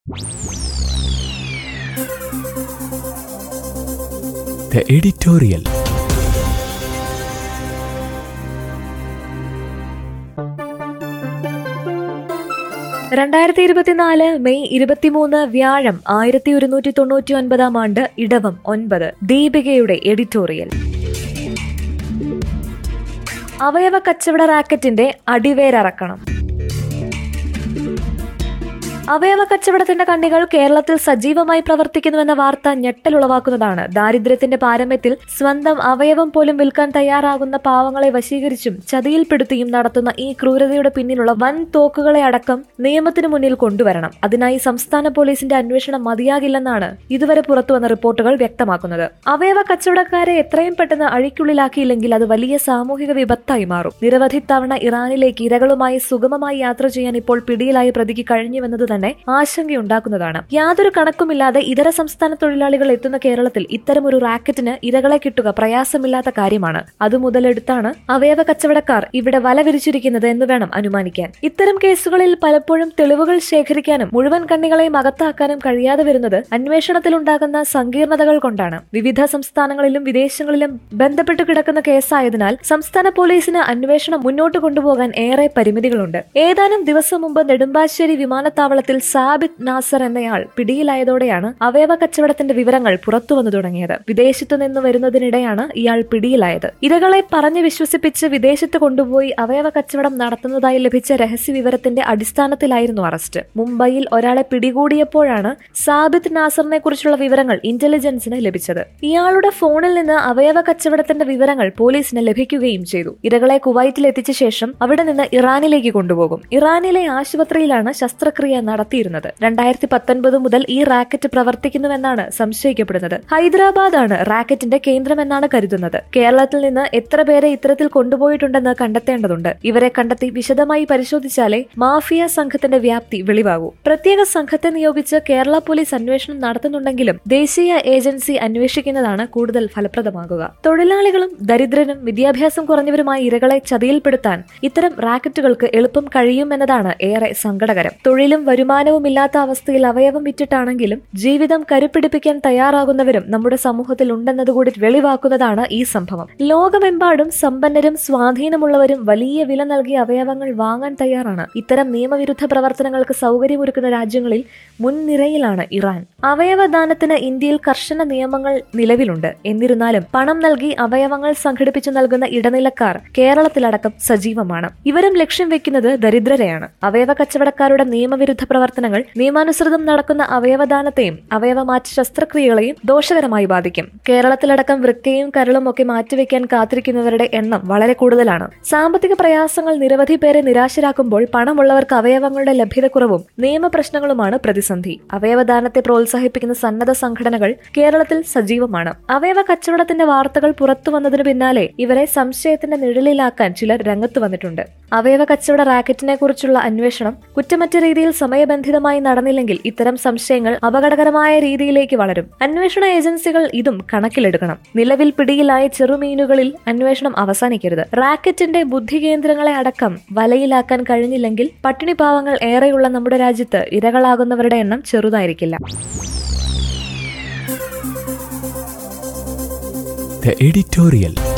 The editorial. രണ്ടായിരത്തി ഇരുപത്തിനാല് May ഇരുപത്തിമൂന്ന് വ്യാഴം ആയിരത്തി ഒരുന്നൂറ്റി തൊണ്ണൂറ്റി ഒൻപതാം ആണ്ട് ഇടവം ഒൻപത് ദീപികയുടെ എഡിറ്റോറിയൽ അവയവ കച്ചവട റാക്കറ്റിന്റെ അടിവേരറക്കണം അവയവ കച്ചവടത്തിന്റെ കണ്ണികൾ കേരളത്തിൽ സജീവമായി പ്രവർത്തിക്കുന്നുവെന്ന വാർത്ത ഞെട്ടലുളവാക്കുന്നതാണ് ദാരിദ്ര്യത്തിന്റെ പാരമ്യത്തിൽ സ്വന്തം അവയവം പോലും വിൽക്കാൻ തയ്യാറാകുന്ന പാവങ്ങളെ വശീകരിച്ചും ചതിയിൽപ്പെടുത്തിയും നടത്തുന്ന ഈ ക്രൂരതയുടെ പിന്നിലുള്ള വൻ തോക്കുകളെ അടക്കം നിയമത്തിന് മുന്നിൽ കൊണ്ടുവരണം അതിനായി സംസ്ഥാന പോലീസിന്റെ അന്വേഷണം മതിയാകില്ലെന്നാണ് ഇതുവരെ പുറത്തുവന്ന റിപ്പോർട്ടുകൾ വ്യക്തമാക്കുന്നത് അവയവ കച്ചവടക്കാരെ എത്രയും പെട്ടെന്ന് അഴിക്കുള്ളിലാക്കിയില്ലെങ്കിൽ അത് വലിയ സാമൂഹിക വിപത്തായി മാറും നിരവധി തവണ ഇറാനിലേക്ക് ഇരകളുമായി സുഗമമായി യാത്ര ചെയ്യാൻ ഇപ്പോൾ പിടിയിലായ പ്രതിക്ക് കഴിഞ്ഞുവെന്നത് തന്നെ ആശങ്കയുണ്ടാക്കുന്നതാണ് യാതൊരു കണക്കുമില്ലാതെ ഇതര സംസ്ഥാന തൊഴിലാളികൾ എത്തുന്ന കേരളത്തിൽ ഇത്തരമൊരു റാക്കറ്റിന് ഇരകളെ കിട്ടുക പ്രയാസമില്ലാത്ത കാര്യമാണ് അത് മുതലെടുത്താണ് അവയവ കച്ചവടക്കാർ ഇവിടെ വല വിരിച്ചിരിക്കുന്നത് എന്ന് വേണം അനുമാനിക്കാൻ ഇത്തരം കേസുകളിൽ പലപ്പോഴും തെളിവുകൾ ശേഖരിക്കാനും മുഴുവൻ കണ്ണികളെയും അകത്താക്കാനും കഴിയാതെ വരുന്നത് അന്വേഷണത്തിലുണ്ടാകുന്ന സങ്കീർണതകൾ കൊണ്ടാണ് വിവിധ സംസ്ഥാനങ്ങളിലും വിദേശങ്ങളിലും ബന്ധപ്പെട്ട് കിടക്കുന്ന കേസായതിനാൽ സംസ്ഥാന പോലീസിന് അന്വേഷണം മുന്നോട്ട് കൊണ്ടുപോകാൻ ഏറെ പരിമിതികളുണ്ട് ഏതാനും ദിവസം മുമ്പ് നെടുമ്പാശ്ശേരി വിമാനത്താവളത്തിൽ സാബിത് നാസർ എന്നയാൾ പിടിയിലായതോടെയാണ് അവയവ കച്ചവടത്തിന്റെ വിവരങ്ങൾ പുറത്തുവന്നു തുടങ്ങിയത് വിദേശത്തു നിന്ന് വരുന്നതിനിടെയാണ് ഇയാൾ പിടിയിലായത് ഇരകളെ പറഞ്ഞു വിശ്വസിപ്പിച്ച് വിദേശത്ത് കൊണ്ടുപോയി അവയവ കച്ചവടം നടത്തുന്നതായി ലഭിച്ച രഹസ്യ വിവരത്തിന്റെ അടിസ്ഥാനത്തിലായിരുന്നു അറസ്റ്റ് മുംബൈയിൽ ഒരാളെ പിടികൂടിയപ്പോഴാണ് സാബിത് നാസറിനെ കുറിച്ചുള്ള വിവരങ്ങൾ ഇന്റലിജൻസിന് ലഭിച്ചത് ഇയാളുടെ ഫോണിൽ നിന്ന് അവയവ കച്ചവടത്തിന്റെ വിവരങ്ങൾ പോലീസിന് ലഭിക്കുകയും ചെയ്തു ഇരകളെ കുവൈറ്റിൽ എത്തിച്ച ശേഷം അവിടെ നിന്ന് ഇറാനിലേക്ക് കൊണ്ടുപോകും ഇറാനിലെ ആശുപത്രിയിലാണ് ശസ്ത്രക്രിയ നടത്തിയിരുന്നത് രണ്ടായിരത്തി പത്തൊൻപത് മുതൽ ഈ റാക്കറ്റ് പ്രവർത്തിക്കുന്നുവെന്നാണ് സംശയിക്കപ്പെടുന്നത് ഹൈദരാബാദ് ആണ് റാക്കറ്റിന്റെ കേന്ദ്രമെന്നാണ് കരുതുന്നത് കേരളത്തിൽ നിന്ന് എത്ര പേരെ ഇത്തരത്തിൽ കൊണ്ടുപോയിട്ടുണ്ടെന്ന് കണ്ടെത്തേണ്ടതുണ്ട് ഇവരെ കണ്ടെത്തി വിശദമായി പരിശോധിച്ചാലേ മാഫിയ സംഘത്തിന്റെ വ്യാപ്തി വെളിവാകൂ പ്രത്യേക സംഘത്തെ നിയോഗിച്ച് കേരള പോലീസ് അന്വേഷണം നടത്തുന്നുണ്ടെങ്കിലും ദേശീയ ഏജൻസി അന്വേഷിക്കുന്നതാണ് കൂടുതൽ ഫലപ്രദമാകുക തൊഴിലാളികളും ദരിദ്രനും വിദ്യാഭ്യാസം കുറഞ്ഞവരുമായ ഇരകളെ ചതിയിൽപ്പെടുത്താൻ ഇത്തരം റാക്കറ്റുകൾക്ക് എളുപ്പം കഴിയുമെന്നതാണ് ഏറെ സങ്കടകരം തൊഴിലും വരുമാനവും ഇല്ലാത്ത അവസ്ഥയിൽ അവയവം വിറ്റിട്ടാണെങ്കിലും ജീവിതം കരുപ്പിടിപ്പിക്കാൻ തയ്യാറാകുന്നവരും നമ്മുടെ സമൂഹത്തിൽ ഉണ്ടെന്നതുകൂടി വെളിവാക്കുന്നതാണ് ഈ സംഭവം ലോകമെമ്പാടും സമ്പന്നരും സ്വാധീനമുള്ളവരും വലിയ വില നൽകി അവയവങ്ങൾ വാങ്ങാൻ തയ്യാറാണ് ഇത്തരം നിയമവിരുദ്ധ പ്രവർത്തനങ്ങൾക്ക് സൗകര്യമൊരുക്കുന്ന രാജ്യങ്ങളിൽ മുൻനിരയിലാണ് ഇറാൻ അവയവദാനത്തിന് ഇന്ത്യയിൽ കർശന നിയമങ്ങൾ നിലവിലുണ്ട് എന്നിരുന്നാലും പണം നൽകി അവയവങ്ങൾ സംഘടിപ്പിച്ചു നൽകുന്ന ഇടനിലക്കാർ കേരളത്തിലടക്കം സജീവമാണ് ഇവരും ലക്ഷ്യം വെക്കുന്നത് ദരിദ്രരെയാണ് അവയവ കച്ചവടക്കാരുടെ നിയമവിരുദ്ധ പ്രവർത്തനങ്ങൾ നിയമാനുസൃതം നടക്കുന്ന അവയവദാനത്തെയും അവയവമാറ്റ ശസ്ത്രക്രിയകളെയും ദോഷകരമായി ബാധിക്കും കേരളത്തിലടക്കം വൃക്കയും കരളും ഒക്കെ മാറ്റിവെക്കാൻ കാത്തിരിക്കുന്നവരുടെ എണ്ണം വളരെ കൂടുതലാണ് സാമ്പത്തിക പ്രയാസങ്ങൾ നിരവധി പേരെ നിരാശരാക്കുമ്പോൾ പണമുള്ളവർക്ക് അവയവങ്ങളുടെ ലഭ്യതക്കുറവും നിയമപ്രശ്നങ്ങളുമാണ് പ്രതിസന്ധി അവയവദാനത്തെ പ്രോത്സാഹിപ്പിക്കുന്ന സന്നദ്ധ സംഘടനകൾ കേരളത്തിൽ സജീവമാണ് അവയവ കച്ചവടത്തിന്റെ വാർത്തകൾ പുറത്തു വന്നതിന് പിന്നാലെ ഇവരെ സംശയത്തിന്റെ നിഴലിലാക്കാൻ ചിലർ രംഗത്ത് വന്നിട്ടുണ്ട് അവയവ കച്ചവട റാക്കറ്റിനെ കുറിച്ചുള്ള അന്വേഷണം കുറ്റമറ്റ രീതിയിൽ സമയബന്ധിതമായി നടന്നില്ലെങ്കിൽ ഇത്തരം സംശയങ്ങൾ അപകടകരമായ രീതിയിലേക്ക് വളരും അന്വേഷണ ഏജൻസികൾ ഇതും കണക്കിലെടുക്കണം നിലവിൽ പിടിയിലായ ചെറുമീനുകളിൽ അന്വേഷണം അവസാനിക്കരുത് റാക്കറ്റിന്റെ ബുദ്ധികേന്ദ്രങ്ങളെ അടക്കം വലയിലാക്കാൻ കഴിഞ്ഞില്ലെങ്കിൽ പട്ടിണി പാവങ്ങൾ ഏറെയുള്ള നമ്മുടെ രാജ്യത്ത് ഇരകളാകുന്നവരുടെ എണ്ണം ചെറുതായിരിക്കില്ല The editorial.